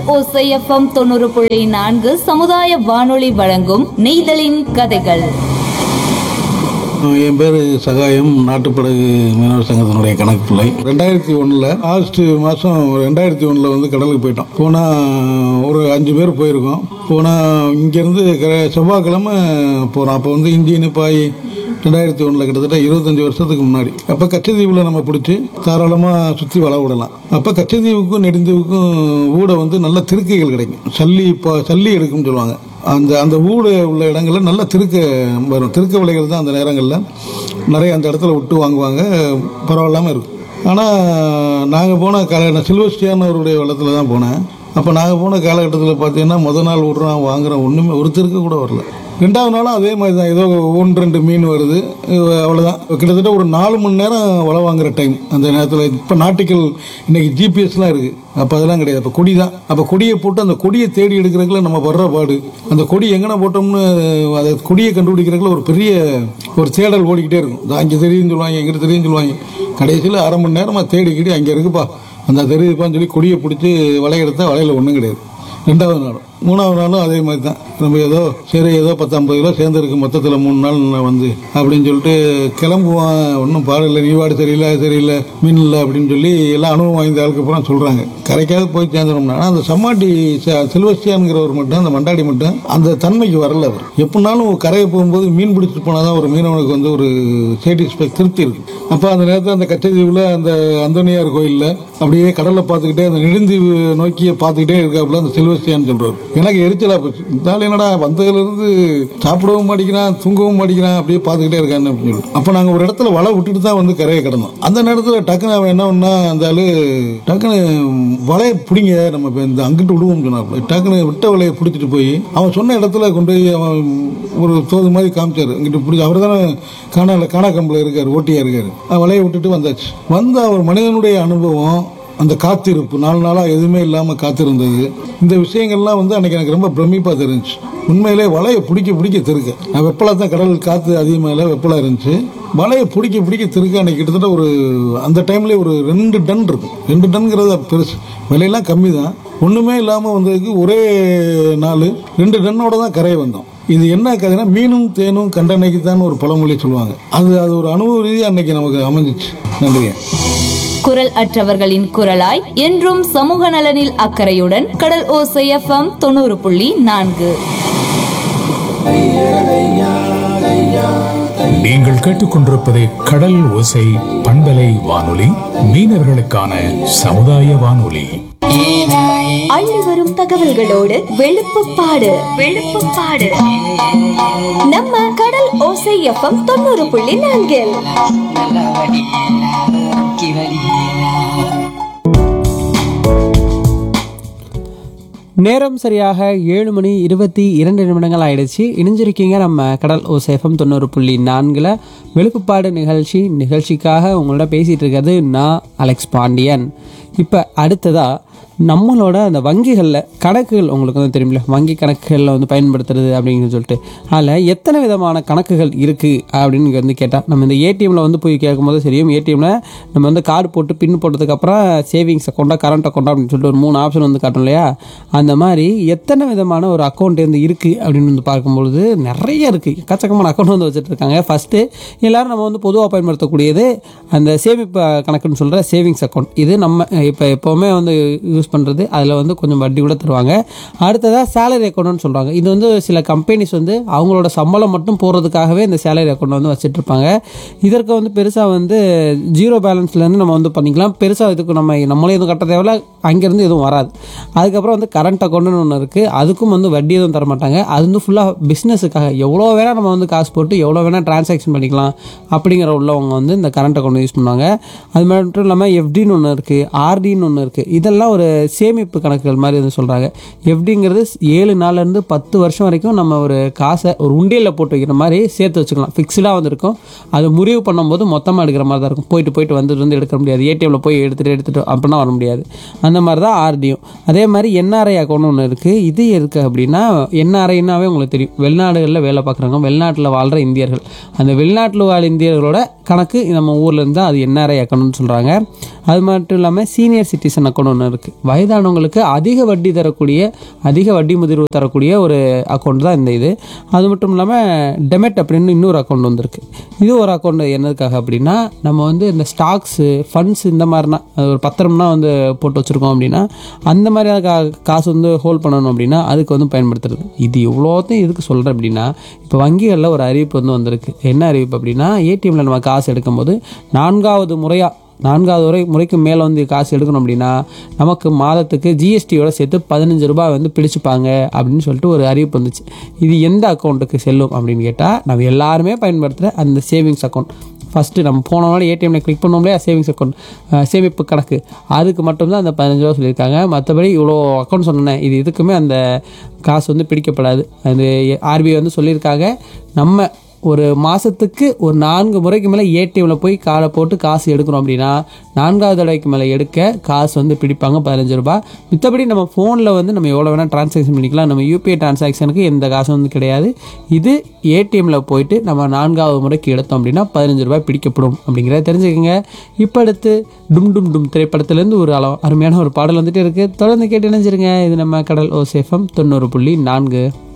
ஓசைஎஃப்எம் தொண்ணூறு புள்ளி நான்கு சமுதாய வானொலி வழங்கும் நெய்தலின் கதைகள் என் பேர் சகாயம் நாட்டுப்படகு மீனவர் சங்கத்தினுடைய கணக்கு பிள்ளை ரெண்டாயிரத்தி ஒன்றில் ஆகஸ்ட் மாதம் ரெண்டாயிரத்தி ஒன்றில் வந்து கடலுக்கு போயிட்டோம் போனால் ஒரு அஞ்சு பேர் போயிருக்கோம் போனால் இங்கேருந்து செவ்வாய்க்கிழமை போகிறோம் அப்போ வந்து இந்தியன் பாய் ரெண்டாயிரத்தி ஒன்றில் கிட்டத்தட்ட இருபத்தஞ்சி வருஷத்துக்கு முன்னாடி அப்போ கச்சத்தீவில் நம்ம பிடிச்சி தாராளமாக சுற்றி வள விடலாம் அப்போ கச்சத்தீவுக்கும் நெடுந்தீவுக்கும் ஊட வந்து நல்ல திருக்கைகள் கிடைக்கும் சல்லி இப்போ சல்லி எடுக்கும்னு சொல்லுவாங்க அந்த அந்த ஊடு உள்ள இடங்கள்ல நல்ல திருக்க வரும் திருக்க விலைகள் தான் அந்த நேரங்களில் நிறைய அந்த இடத்துல விட்டு வாங்குவாங்க பரவாயில்லாமல் இருக்கும் ஆனால் நாங்கள் போன கால நான் சில்வஸ்டியான் அவருடைய வெள்ளத்தில் தான் போனேன் அப்போ நாங்கள் போன காலகட்டத்தில் பார்த்தீங்கன்னா முத நாள் விட்றோம் வாங்குறோம் ஒன்றுமே ஒரு திருக்க கூட வரல ரெண்டாவது நாளும் அதே மாதிரி தான் ஏதோ ஒன்று ரெண்டு மீன் வருது அஹ் அவ்வளவுதான் கிட்டத்தட்ட ஒரு நாலு மணி நேரம் வலை வாங்குற டைம் அந்த நேரத்தில் இப்போ நாட்டிக்கல் இன்னைக்கு ஜிபிஎஸ்லாம் இருக்கு அப்போ அதெல்லாம் கிடையாது அப்போ கொடி தான் அப்போ கொடியை போட்டு அந்த கொடியை தேடி எடுக்கிறதுக்குள்ள நம்ம வர்ற பாடு அந்த கொடி எங்கன போட்டோம்னு அதை கொடியை கண்டுபிடிக்கிறதுக்குள்ள ஒரு பெரிய ஒரு தேடல் ஓடிக்கிட்டே இருக்கும் இதோ அங்கே தெரியும்னு சொல்லுவாங்க எங்கிட்ட தெரியும்னு சொல்லுவாங்க கடைசியில் அரை மணி நேரமாக தேடிக்கிட்டு அங்கே இருக்குப்பா அந்த தெரியுதுப்பான்னு சொல்லி கொடியை பிடிச்சி வலையெடுத்தா வலையில் ஒன்றும் கிடையாது ரெண்டாவது நாள் மூணாவது நாளும் அதே மாதிரி தான் நம்ம ஏதோ சரி ஏதோ பத்து ஐம்பது கிலோ சேர்ந்துருக்கு மொத்தத்தில் மூணு நாள் நான் வந்து அப்படின்னு சொல்லிட்டு கிளம்புவான் ஒன்றும் பாடல நீவாடு சரியில்லை அது சரியில்லை மீன் இல்லை அப்படின்னு சொல்லி எல்லாம் அனுபவம் வாய்ந்த ஆளுக்கு அப்புறம் சொல்கிறாங்க கரைக்காவது போய் சேர்ந்துடணும்னா ஆனால் அந்த சம்மாட்டி சில்வஸ்டியானுங்கிறவர் மட்டும் அந்த மண்டாடி மட்டும் அந்த தன்மைக்கு வரல அவர் எப்படினாலும் கரையை போகும்போது மீன் பிடிச்சிட்டு போனால் தான் ஒரு மீனவனுக்கு வந்து ஒரு சேட்டிஸ்ஃபை திருப்தி இருக்கு அப்போ அந்த நேரத்தில் அந்த கச்சத்தீவில் அந்த அந்தோனியார் கோயிலில் அப்படியே கடலை பார்த்துக்கிட்டே அந்த நெடுந்தீவு நோக்கிய பார்த்துக்கிட்டே இருக்காப்புல அந்த சில்வஸ்டியான்னு சொல்றாரு எனக்கு எரிச்சலா போச்சு இந்த ஆள் என்னடா வந்ததுலேருந்து சாப்பிடவும் மாட்டேங்கிறான் தூங்கவும் மாட்டேங்கிறான் அப்படியே பார்த்துக்கிட்டே இருக்கான்னு அப்படின்னு சொல்லிட்டு அப்போ நாங்கள் ஒரு இடத்துல வலை விட்டுட்டு தான் வந்து கரையை கிடந்தோம் அந்த நேரத்தில் டக்குன்னு அவன் என்ன பண்ணா அந்த ஆளு டக்குன்னு வலையை பிடிங்க நம்ம இப்போ இந்த அங்கிட்டு விடுவோம் சொன்னாப்புல டக்குன்னு விட்ட வலையை பிடிச்சிட்டு போய் அவன் சொன்ன இடத்துல கொண்டு போய் அவன் ஒரு தோது மாதிரி காமிச்சாரு இங்கிட்டு பிடிச்சி அவர் தானே காணால காணா கம்பில் இருக்காரு ஓட்டியா இருக்காரு அவன் வலையை விட்டுட்டு வந்தாச்சு வந்து அவர் மனிதனுடைய அனுபவம் அந்த காத்திருப்பு நாலு நாளாக எதுவுமே இல்லாமல் காத்திருந்தது இந்த விஷயங்கள்லாம் வந்து அன்னைக்கு எனக்கு ரொம்ப பிரமிப்பாக தெரிஞ்சுச்சு உண்மையிலே வலையை பிடிக்க பிடிக்க திருக்க நான் வெப்பலா தான் கடல் காற்று அதிகமாக இல்லை வெப்பலா இருந்துச்சு வலையை பிடிக்க பிடிக்க திருக்க அன்னைக்கு கிட்டத்தட்ட ஒரு அந்த டைம்லேயே ஒரு ரெண்டு டன் இருக்கும் ரெண்டு டன்ங்கிறது பெருசு விலையெல்லாம் கம்மி தான் ஒன்றுமே இல்லாமல் வந்ததுக்கு ஒரே நாள் ரெண்டு டன்னோட தான் கரையை வந்தோம் இது என்ன கதைனா மீனும் தேனும் கண்டனைக்கு தான் ஒரு பழமொழி சொல்லுவாங்க அது அது ஒரு அனுபவ ரீதியாக அன்னைக்கு நமக்கு அமைஞ்சிச்சு நன்றிங்க குரல் அற்றவர்களின் குரலாய் என்றும் சமூக நலனில் அக்கறையுடன் கடல் ஓசை எஃப்எம் தொண்ணூறு புள்ளி நான்கு நீங்கள் கேட்டுக்கொண்டிருப்பது கடல் ஓசை பண்பலை வானொலி மீனவர்களுக்கான சமுதாய வானொலி அள்ளி வரும் தகவல்களோடு வெளுப்புப்பாடு வெளுப்புப்பாடு நம்ம கடல் ஓசை எஃப்எம் தொண்ணூறு புள்ளி நான்கில் நல்ல வடி கி வடி நேரம் சரியாக ஏழு மணி இருபத்தி இரண்டு நிமிடங்கள் ஆயிடுச்சு இணைஞ்சிருக்கீங்க நம்ம கடல் ஓசேஃபம் தொண்ணூறு புள்ளி நான்கில் வெளுப்புப்பாடு நிகழ்ச்சி நிகழ்ச்சிக்காக உங்களோட பேசிகிட்டு இருக்கிறது நான் அலெக்ஸ் பாண்டியன் இப்போ அடுத்ததாக நம்மளோட அந்த வங்கிகளில் கணக்குகள் உங்களுக்கு வந்து தெரியுமில்ல வங்கி கணக்குகளில் வந்து பயன்படுத்துறது அப்படின்னு சொல்லிட்டு அதில் எத்தனை விதமான கணக்குகள் இருக்குது அப்படின்னு இங்க வந்து கேட்டால் நம்ம இந்த ஏடிஎம்மில் வந்து போய் கேட்கும்போது தெரியும் ஏடிஎம்மில் நம்ம வந்து கார்டு போட்டு பின் போட்டதுக்கப்புறம் சேவிங்ஸ் அக்கௌண்ட்டா கரண்ட் அக்கௌண்ட்டா அப்படின்னு சொல்லிட்டு ஒரு மூணு ஆப்ஷன் வந்து காட்டும் இல்லையா அந்த மாதிரி எத்தனை விதமான ஒரு அக்கௌண்ட் வந்து இருக்குது அப்படின்னு வந்து பார்க்கும்பொழுது நிறைய இருக்குது எக்கச்சக்கமான அக்கௌண்ட் வந்து வச்சுட்டு இருக்காங்க ஃபஸ்ட்டு எல்லாரும் நம்ம வந்து பொதுவாக பயன்படுத்தக்கூடியது அந்த சேமிப்பு கணக்குன்னு சொல்கிற சேவிங்ஸ் அக்கௌண்ட் இது நம்ம இப்போ எப்போவுமே வந்து யூஸ் பண்ணுறது அதில் வந்து கொஞ்சம் வட்டி கூட தருவாங்க அடுத்ததாக சேலரி அக்கௌண்ட்னு சொல்கிறாங்க இது வந்து சில கம்பெனிஸ் வந்து அவங்களோட சம்பளம் மட்டும் போகிறதுக்காகவே இந்த சேலரி அக்கௌண்ட் வந்து வச்சுட்டு இருப்பாங்க இதற்கு வந்து பெருசாக வந்து ஜீரோ பேலன்ஸ்லேருந்து நம்ம வந்து பண்ணிக்கலாம் பெருசாக இதுக்கு நம்ம நம்மளே எதுவும் கட்ட தேவையில்ல அங்கேருந்து எதுவும் வராது அதுக்கப்புறம் வந்து கரண்ட் அக்கௌண்ட்னு ஒன்று இருக்குது அதுக்கும் வந்து வட்டி எதுவும் தர மாட்டாங்க அது வந்து ஃபுல்லாக பிஸ்னஸுக்காக எவ்வளோ வேணால் நம்ம வந்து காசு போட்டு எவ்வளோ வேணால் டிரான்சாக்ஷன் பண்ணிக்கலாம் அப்படிங்கிற உள்ளவங்க வந்து இந்த கரண்ட் அக்கௌண்ட் யூஸ் பண்ணுவாங்க அது மட்டும் இல்லாமல் எஃப்டின்னு ஒன்று இருக்குது ஆர்டின்னு ஒன்று இருக்குது இதெல்லாம் ஒரு சேமிப்பு கணக்குகள் மாதிரி வந்து சொல்கிறாங்க எஃப்டிங்கிறது ஏழு நாள்லேருந்து பத்து வருஷம் வரைக்கும் நம்ம ஒரு காசை ஒரு உண்டியலில் போட்டு வைக்கிற மாதிரி சேர்த்து வச்சுக்கலாம் ஃபிக்ஸ்டாக வந்து இருக்கும் அது முறிவு பண்ணும்போது மொத்தமாக எடுக்கிற மாதிரி தான் இருக்கும் போயிட்டு போயிட்டு வந்துட்டு வந்து எடுக்க முடியாது ஏடிஎம்ல போய் எடுத்துகிட்டு எடுத்துகிட்டு அப்படின்னா வர முடியாது அந்த மாதிரி தான் ஆர்டியும் அதே மாதிரி என்ஆர்ஐ அக்கௌண்ட் ஒன்று இருக்குது இது இருக்குது அப்படின்னா என்ஆர்ஐனாவே உங்களுக்கு தெரியும் வெளிநாடுகளில் வேலை பார்க்குறவங்க வெளிநாட்டில் வாழ்கிற இந்தியர்கள் அந்த வெளிநாட்டில் வாழ் இந்தியர்களோட கணக்கு நம்ம ஊரில் இருந்தால் அது என்ஆர்ஐ அக்கௌண்ட்னு சொல்கிறாங்க அது மட்டும் இல்லாமல் சி சீனியர் சிட்டிசன் அக்கௌண்ட் ஒன்று இருக்குது வயதானவங்களுக்கு அதிக வட்டி தரக்கூடிய அதிக வட்டி முதிர்வு தரக்கூடிய ஒரு அக்கௌண்ட் தான் இந்த இது அது மட்டும் இல்லாமல் டெமெட் அப்படின்னு இன்னொரு அக்கௌண்ட் வந்திருக்கு இது ஒரு அக்கௌண்ட் என்னதுக்காக அப்படின்னா நம்ம வந்து இந்த ஸ்டாக்ஸு ஃபண்ட்ஸ் இந்த மாதிரினா அது ஒரு பத்திரம்னா வந்து போட்டு வச்சுருக்கோம் அப்படின்னா அந்த மாதிரி கா காசு வந்து ஹோல்ட் பண்ணணும் அப்படின்னா அதுக்கு வந்து பயன்படுத்துறது இது இவ்வளோத்தையும் எதுக்கு சொல்கிறேன் அப்படின்னா இப்போ வங்கிகளில் ஒரு அறிவிப்பு வந்து வந்திருக்கு என்ன அறிவிப்பு அப்படின்னா ஏடிஎம்மில் நம்ம காசு எடுக்கும்போது நான்காவது முறையாக நான்காவது முறை முறைக்கு மேலே வந்து காசு எடுக்கணும் அப்படின்னா நமக்கு மாதத்துக்கு ஜிஎஸ்டியோட சேர்த்து பதினஞ்சு ரூபாய் வந்து பிடிச்சிப்பாங்க அப்படின்னு சொல்லிட்டு ஒரு அறிவிப்பு வந்துச்சு இது எந்த அக்கௌண்ட்டுக்கு செல்லும் அப்படின்னு கேட்டால் நம்ம எல்லாருமே பயன்படுத்துகிற அந்த சேவிங்ஸ் அக்கௌண்ட் ஃபஸ்ட்டு நம்ம போனோம்னால ஏடிஎம்ல கிளிக் பண்ணோம் இல்லையா சேவிங்ஸ் அக்கௌண்ட் சேமிப்பு கணக்கு அதுக்கு மட்டும்தான் அந்த பதினஞ்சு ரூபா சொல்லியிருக்காங்க மற்றபடி இவ்வளோ அக்கௌண்ட் சொன்னேன் இது இதுக்குமே அந்த காசு வந்து பிடிக்கப்படாது அது ஆர்பிஐ வந்து சொல்லியிருக்காங்க நம்ம ஒரு மாதத்துக்கு ஒரு நான்கு முறைக்கு மேலே ஏடிஎம்மில் போய் காலை போட்டு காசு எடுக்கிறோம் அப்படின்னா நான்காவது தடவைக்கு மேலே எடுக்க காசு வந்து பிடிப்பாங்க பதினஞ்சு ரூபாய் மித்தபடி நம்ம ஃபோனில் வந்து நம்ம எவ்வளோ வேணால் ட்ரான்சாக்ஷன் பண்ணிக்கலாம் நம்ம யூபிஐ ட்ரான்சாக்ஷனுக்கு எந்த காசும் வந்து கிடையாது இது ஏடிஎம்மில் போயிட்டு நம்ம நான்காவது முறைக்கு எடுத்தோம் அப்படின்னா பதினஞ்சு ரூபாய் பிடிக்கப்படும் அப்படிங்கிறத தெரிஞ்சுக்கோங்க இப்போ அடுத்து டும் டும் டும் திரைப்படத்துலேருந்து ஒரு அளவு அருமையான ஒரு பாடல் வந்துட்டு இருக்குது தொடர்ந்து கேட்டு இணைஞ்சிருங்க இது நம்ம கடல் ஓசேஃபம் தொண்ணூறு புள்ளி நான்கு